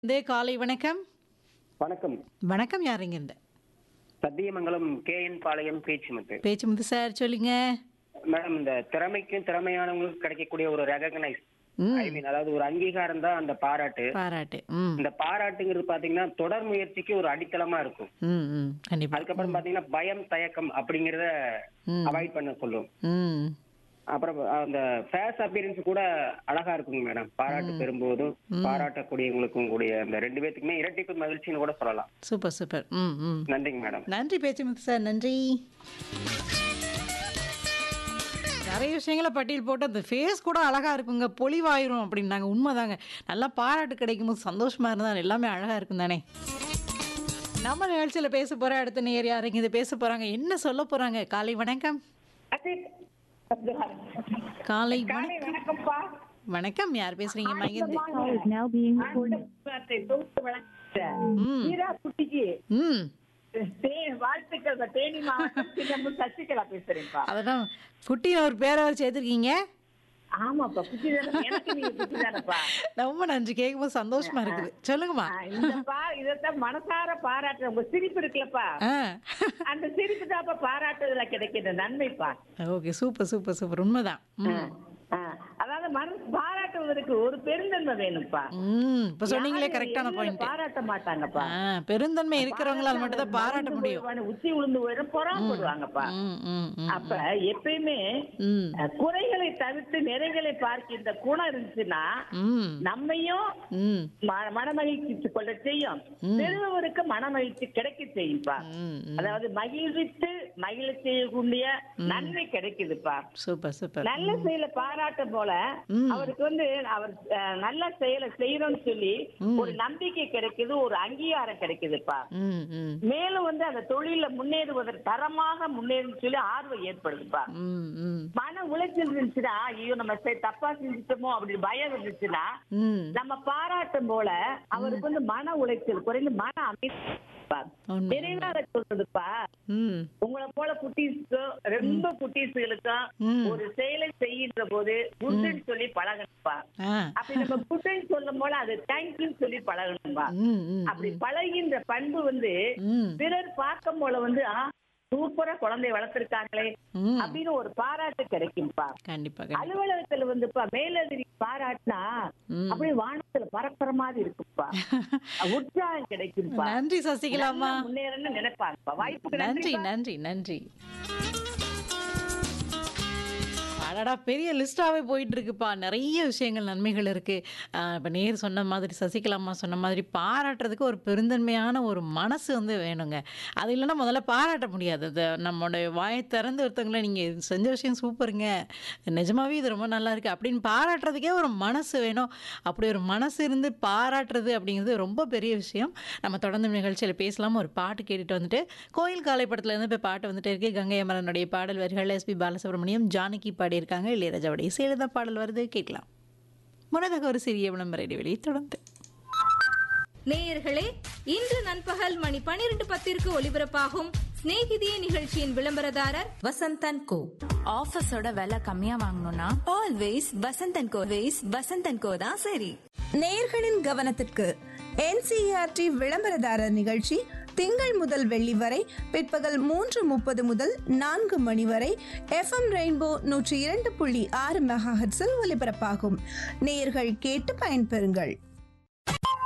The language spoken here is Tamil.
இதே காலை வணக்கம் வணக்கம் வணக்கம் யாருங்க இந்த Sathyamangalam K N Palayam Pechumuthu Pechu Muthu sir சொல்லுங்க மேடம் இந்த திறமைக்கும் திறமையானவங்களுக்கு கிடைக்கக்கூடிய ஒரு ரெகக்னைஸ் ம் ஐ மீன் அதாவது ஒரு அங்கீகாரம் தான் அந்த பாராட்டு பாராட்டு ம் இந்த பாராட்டுங்கிறது பாத்தீங்கன்னா தொடர் முயற்சிக்கு ஒரு அடித்தளமா இருக்கும் ம் ம் கண்டிப்பா அதுக்கப்புறம் பாத்தீங்கன்னா பயம் தயக்கம் அப்படிங்கறத ம். அவாய்ட் பண்ண சொல்லும் ம் அப்புறம் அந்த ஃபேஸ் அப்பியரன்ஸ் கூட அழகா இருக்குங்க மேடம் பாராட்டு பெறும்போதும் பாராட்டக்கூடியவங்களுக்கும் கூடிய அந்த ரெண்டு பேத்துக்குமே இரட்டிப்பு மகிழ்ச்சின்னு கூட சொல்லலாம் சூப்பர் சூப்பர் ம் ம் நன்றிங்க மேடம் நன்றி பேச்சு முத்து சார் நன்றி நிறைய விஷயங்களை பட்டியல் போட்டு அந்த ஃபேஸ் கூட அழகாக இருக்குங்க பொலிவாயிரும் அப்படின்னாங்க உண்மைதாங்க நல்லா பாராட்டு கிடைக்கும் போது சந்தோஷமா இருந்தால் எல்லாமே அழகாக இருக்கும் தானே நம்ம நிகழ்ச்சியில் பேச போகிற அடுத்த நேர் யாருங்க இது பேச போகிறாங்க என்ன சொல்ல போகிறாங்க காலை வணக்கம் காலை வணக்கம் வணக்கம்ப்பா வணக்கம் யார் பேசுறீங்க மகிழ்ந்து ம் மீரா குட்டிக்கு ம் தே- வாழ்த்துக்கள் பா. தேனி மாவட்டம் சின்னம்பு சசிகலா பேசுறேன்ப்பா அதெல்லாம் குட்டின்னு ஒரு பேரை வச்சு சேர்த்துருக்கீங்க ஆமாப்பா குட்டி தானே எனக்கு நீங்க குட்டி தானேப்பா ரொம்ப நன்றி கேட்கும்போது சந்தோஷமா இருக்குது சொல்லுங்கம்மா ஆ, இந்த பா இதத்தான் மனசார பாராட்டுற உங்க சிரிப்பு இருக்குல்லப்பா ஆ அந்த சிரிப்பு தான்ப்பா பாராட்டுறதுல கிடைக்கிற நன்மைப்பா ஓகே சூப்பர் சூப்பர் சூப்பர் உண்மைதான் ம் ஆ, அதாவது மனசு பாராட்டுவதற்கு ஒரு பெருந்தன்மை வேணும்ப்பா ம் இப்போ சொன்னீங்களே யாரும் கரெக்டான எளிதில பாயிண்ட் பாராட்ட மாட்டாங்கப்பா ஆ பெருந்தன்மை இருக்கிறவங்களால மட்டும் தான் பாராட்ட மறந்து முடியும் போயிடுவானு, உச்சி உளுந்து போயிடும் பொறாமப்படுவாங்கப்பா ம் ம் ம் அப்ப எப்பயுமே ம் அஹ், குறைகளை தவிர்த்து நிறைகளை பார்க்கின்ற குணம் இருந்துச்சுன்னா ம் நம்மையும் ம் ம- மனமகிழ்ச்சி கொள்ள செய்யும் பெறுபவருக்கு மனமகிழ்ச்சி கிடைக்க செய்யும்பா ம் ம் அதாவது மகிழ்வித்து மகிழ செய்யக்கூடிய நன்மை கிடைக்குதுப்பா சூப்பர் சூப்பர் நல்ல செயலை பாராட்டும் போல அவருக்கு வந்து அவர் அஹ், நல்ல செயலை செய்யணும்னு சொல்லி ஒரு நம்பிக்கை கிடைக்குது ஒரு அங்கீகாரம் கிடைக்குதுப்பா ம் ம் மேலும் வந்து அந்த தொழில முன்னேறுவதற்கு தரமாக முன்னேறுன்னு சொல்லி ஆர்வம் ஏற்படுதுப்பா ம் ம் மன உளைச்சல் இருந்துச்சுன்னா ஐயோ நம்ம செ- தப்பா செஞ்சுட்டோமோ அப்படி பயம் இருந்துச்சுன்னா ம் நம்ம பாராட்டும் போல அவருக்கு வந்து மன உளைச்சல் குறைந்து மன அமைதி இருப்பார். உண்மை. நிறைவாக சொல்றதுப்பா ம் உங்களை போல குட்டீஸ்க்கும் ரொம்ப குட்டீஸ்களுக்கும் ம். ஒரு செயலை செய்கின்ற போது குட்டுன்னு சொல்லி பழகணும்பா ஆ அப்படி நம்ம குட்டுன்னு சொல்லும் போல அது தேங்க்யூன்னு சொல்லி பழகணும்பா ம் ம் அப்படி பழகின்ற பண்பு வந்து ம் பிறர் பார்க்கும் போல வந்து ஆ சூப்பரா குழந்தைய வளர்த்திருக்காங்களே ம் அப்படின்னு ஒரு பாராட்டு கிடைக்கும்பா கண்டிப்பா கண்டிப்பா அலுவலகத்துல வந்துப்பா மேலதிரி பாராட்டினா ம். அப்படியே வானத்துல பறக்கிற மாதிரி இருக்குப்பா உற்சாகம் கிடைக்கும்பா நன்றி சசிகலாமா நல்லா முன்னேறணும்னு நினைப்பாங்கப்பா வாய்ப்புக்கு நன்றி நன்றி நன்றி நன்றி அடடா பெரிய லிஸ்டாவே போயிட்டு இருக்குப்பா நிறைய விஷயங்கள் நன்மைகள் இருக்கு ஆஹ் இப்ப நேர் சொன்ன மாதிரி சசிகலாமா சொன்ன மாதிரி பாராட்டுறதுக்கு ஒரு பெருந்தன்மையான ஒரு மனசு வந்து வேணுங்க அது இல்லைன்னா முதல்ல பாராட்ட முடியாது அது நம்மளுடைய வாயை திறந்து ஒருத்தவங்களை நீங்க இது செஞ்ச விஷயம் சூப்பருங்க நிஜமாவே இது ரொம்ப நல்லா இருக்கு அப்படின்னு பாராட்டுறதுக்கே ஒரு மனசு வேணும் அப்படி ஒரு மனசு இருந்து பாராட்டுறது அப்படிங்கிறது ரொம்ப பெரிய விஷயம் நம்ம தொடர்ந்து நிகழ்ச்சியில் பேசலாம் ஒரு பாட்டு கேட்டுட்டு வந்துட்டு கோயில் காலை படத்துல இருந்து இப்போ பாட்டு வந்துட்டு இருக்கு கங்கை அமரனுடைய பாடல் வரிகள் எஸ்பி பாலசுப்ரமணியம் ஜானகி பாடியிருக்காங்க இளையராஜாவுடைய இசையில தான் பாடல் வருது கேட்கலாம் முன்னதாக ஒரு சிறிய விளம்பர இடைவெளியை தொடர்ந்து நேயர்களே இன்று நண்பகல் மணி பனிரெண்டு பத்திற்கு ஒலிபரப்பாகும் சிநேகிதியே நிகழ்ச்சியின் விளம்பரதாரர் வசந்தன் கோ ஆஃபீஸோட விலை கம்மியா வாங்கணும்னா ஆல்வேஸ் வசந்தன் கோ வேஸ் வசந்தன் கோ தான் சரி நேயர்களின் கவனத்திற்கு என்சிஆர்டி விளம்பரதாரர் நிகழ்ச்சி திங்கள் முதல் வெள்ளி வரை பிற்பகல் மூன்று முப்பது முதல் நான்கு மணி வரை எஃப்எம் ரெயின்போ நூற்றி இரண்டு புள்ளி ஆறு மெகாஹெட்ஸில் ஒலிபரப்பாகும் நேயர்கள் கேட்டு பயன்பெறுங்கள்